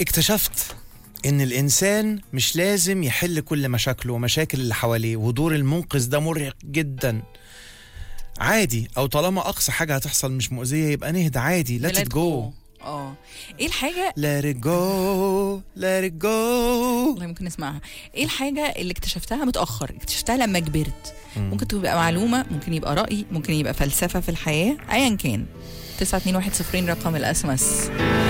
اكتشفت ان الانسان مش لازم يحل كل مشاكله ومشاكل اللي حواليه ودور المنقذ ده مرهق جدا عادي او طالما اقصى حاجه هتحصل مش مؤذيه يبقى نهدى عادي let it go اه ايه الحاجه let it go let it go والله ممكن نسمعها ايه الحاجه اللي اكتشفتها متاخر اكتشفتها لما كبرت ممكن تبقى معلومه ممكن يبقى راي ممكن يبقى فلسفه في الحياه ايا كان 921 رقم الاس ام اس